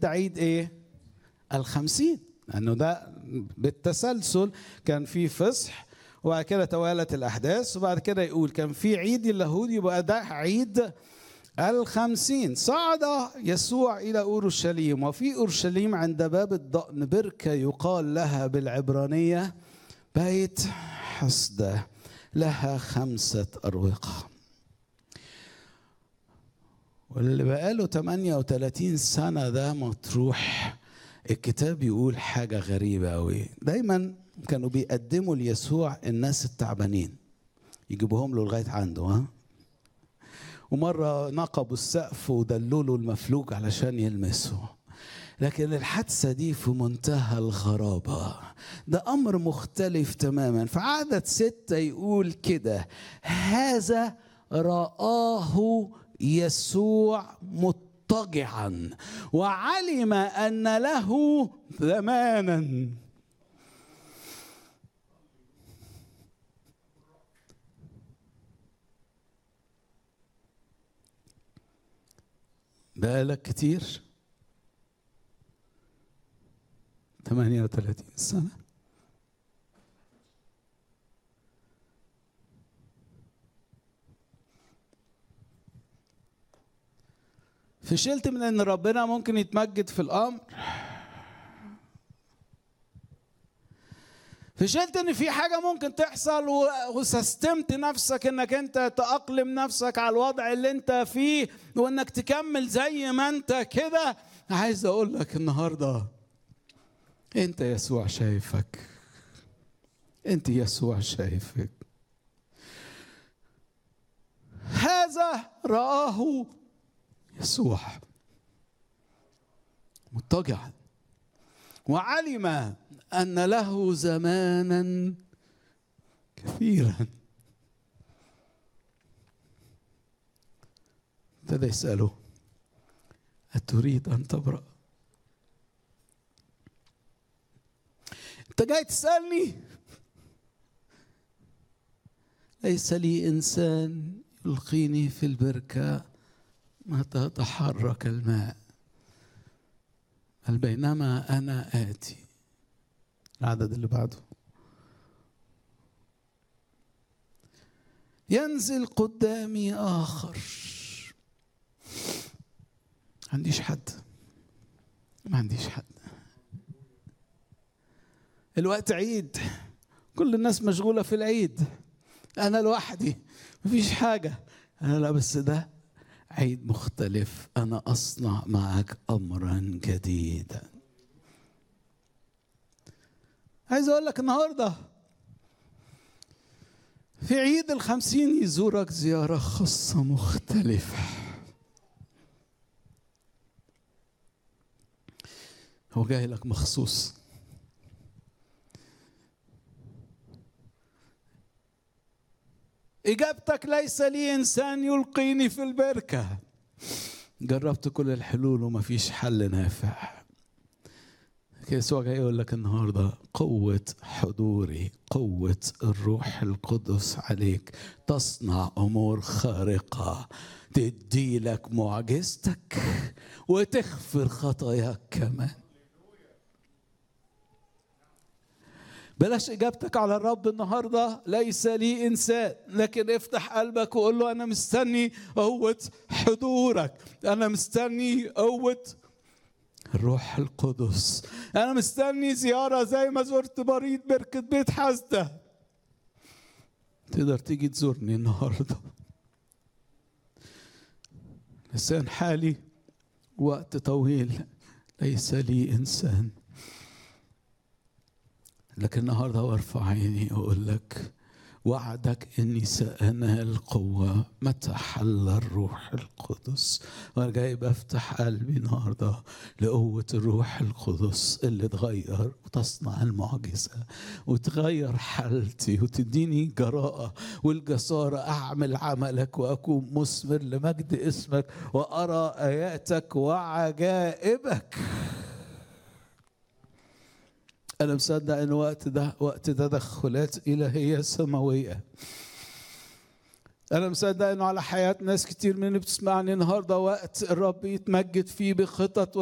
ده عيد ايه الخمسين لانه ده بالتسلسل كان في فصح وبعد كده توالت الاحداث وبعد كده يقول كان في عيد اليهود يبقى ده عيد الخمسين صعد يسوع إلى أورشليم وفي أورشليم عند باب الضأن بركة يقال لها بالعبرانية بيت حسدة لها خمسة أروقة واللي بقاله 38 سنة ده مطروح الكتاب يقول حاجة غريبة أوي دايما كانوا بيقدموا ليسوع الناس التعبانين يجيبوهم له لغاية عنده ها ومرة نقبوا السقف ودلوا له المفلوج علشان يلمسه لكن الحادثة دي في منتهى الغرابة ده أمر مختلف تماما في عدد ستة يقول كده هذا رآه يسوع مضطجعا وعلم أن له زمانا بقالك كتير 38 سنة فشلت من ان ربنا ممكن يتمجد في الامر فشلت ان في حاجه ممكن تحصل وسستمت نفسك انك انت تاقلم نفسك على الوضع اللي انت فيه وانك تكمل زي ما انت كده عايز اقول لك النهارده انت يسوع شايفك انت يسوع شايفك هذا رآه يسوع مضطجعا وعلم ان له زمانا كثيرا ابتدى يساله اتريد ان تبرا انت جاي تسالني ليس لي انسان يلقيني في البركه متى تحرك الماء بل بينما انا اتي العدد اللي بعده ينزل قدامي اخر ما عنديش حد ما عنديش حد الوقت عيد كل الناس مشغوله في العيد انا لوحدي مفيش حاجه انا لا بس ده عيد مختلف انا اصنع معك امرا جديدا عايز اقول لك النهارده في عيد الخمسين يزورك زيارة خاصة مختلفة هو جاي لك مخصوص إجابتك ليس لي إنسان يلقيني في البركة جربت كل الحلول وما فيش حل نافع يسوع جاي يقول لك النهارده قوة حضوري قوة الروح القدس عليك تصنع أمور خارقة تدي لك معجزتك وتغفر خطاياك كمان بلاش اجابتك على الرب النهارده ليس لي انسان لكن افتح قلبك وقول له انا مستني قوه حضورك انا مستني قوه الروح القدس انا مستني زياره زي ما زرت بريد بركه بيت حسده تقدر تيجي تزورني النهارده لسان حالي وقت طويل ليس لي انسان لكن النهارده وارفع عيني واقول لك وعدك اني سانال قوه متى حل الروح القدس وانا جاي بفتح قلبي النهارده لقوه الروح القدس اللي تغير وتصنع المعجزه وتغير حالتي وتديني جراءه والجساره اعمل عملك واكون مثمر لمجد اسمك وارى اياتك وعجائبك أنا مصدق إن وقت ده وقت تدخلات إلهية سماوية. أنا مصدق إنه على حياة ناس كتير من اللي بتسمعني النهارده وقت الرب يتمجد فيه بخطط